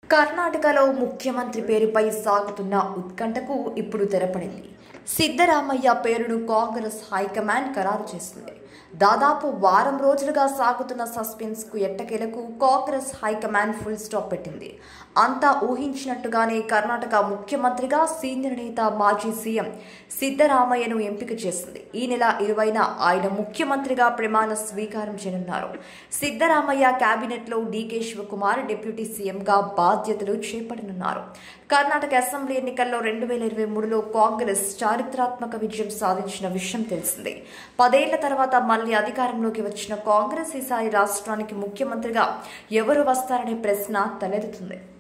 కర్ణాటకలో ముఖ్యమంత్రి పేరుపై సాగుతున్న ఉత్కంఠకు ఇప్పుడు తెరపడింది సిద్ధరామయ్య పేరును కాంగ్రెస్ హైకమాండ్ ఖరారు చేసింది దాదాపు వారం రోజులుగా సాగుతున్న సస్పెన్స్ కు ఎట్టకేలకు కాంగ్రెస్ హైకమాండ్ ఫుల్ స్టాప్ పెట్టింది అంతా ఊహించినట్టుగానే కర్ణాటక ముఖ్యమంత్రిగా సీనియర్ నేత మాజీ సీఎం సిద్ధరామయ్యను ఎంపిక చేసింది ఈ నెల ఇరవైన ఆయన ముఖ్యమంత్రిగా ప్రమాణ స్వీకారం చేయనున్నారు సిద్ధరామయ్య కేబినెట్ లో డీకే శివకుమార్ డిప్యూటీ సీఎంగా బాధ్యతలు చేపట్టనున్నారు కర్ణాటక అసెంబ్లీ ఎన్నికల్లో రెండు వేల ఇరవై మూడులో కాంగ్రెస్ చారిత్రాత్మక విజయం సాధించిన విషయం తెలిసిందే పదేళ్ల తర్వాత మళ్లీ అధికారంలోకి వచ్చిన కాంగ్రెస్ ఈసారి రాష్ట్రానికి ముఖ్యమంత్రిగా ఎవరు వస్తారనే ప్రశ్న తలెత్తుతుంది